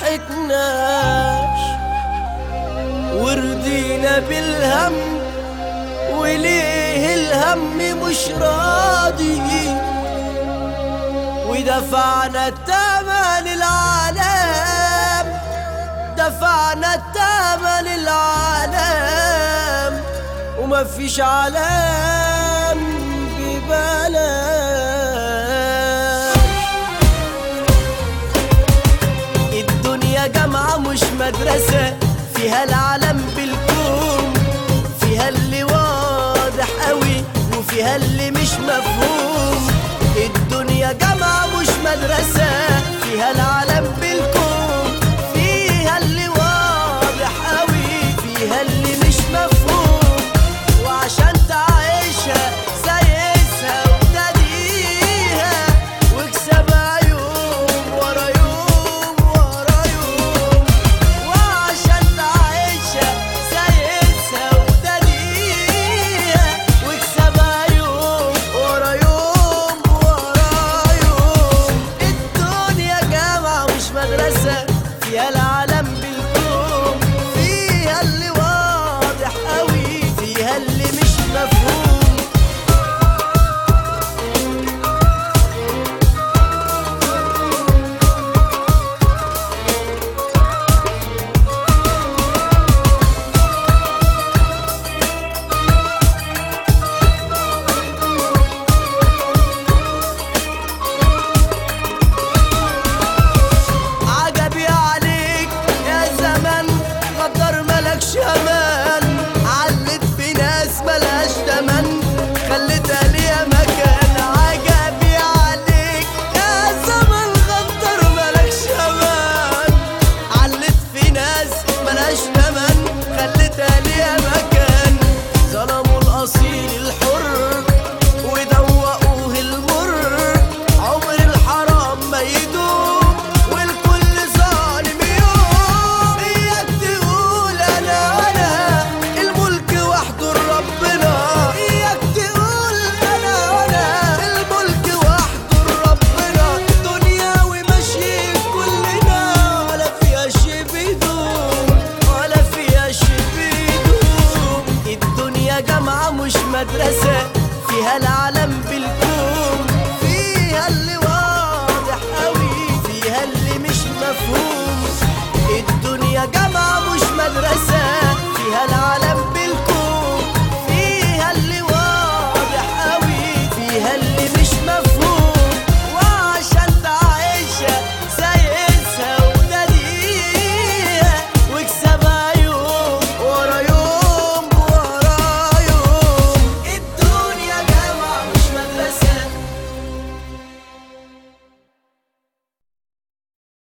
فرقتناش ورضينا بالهم وليه الهم مش راضي ودفعنا التمن العالم دفعنا التمن العالم وما فيش عالم ببلاش الدنيا جامعة مش مدرسة فيها العالم بالكون فيها اللي واضح قوي وفيها اللي مش مفهوم الدنيا جامعة مش مدرسة فيها العالم بالكون فيها اللي واضح قوي فيها اللي مش مفهوم وعشان تعيشها سايسها وابتديها واكسبها يوم ورا يوم ورا يوم وعشان تعيشها سايسها وابتديها واكسبها يوم ورا يوم ورا يوم الدنيا جامعة مش مدرسة فيها العالم بالكون فيها اللي واضح قوي فيها اللي مش مفهوم عجبي عليك يا زمن قدر ملكش امان علت في ناس ملهاش تمن خليتها ليا مكان عجبي عليك يا زمن قدر ملكش امان علت في ناس ملهاش تمن خليتها ليا مكان ظلموا الاصيل الحر ودوقوه المر عمر الحرام ما يدوم والكل ظالم يوم اياك تقول انا انا الملك وحده لربنا اياك تقول انا انا الملك وحده لربنا دنيا وماشيين كلنا ولا فيها شي بيدوم ولا فيها شي بيدوم الدنيا جامعة مش مدرسة فيها العالم بال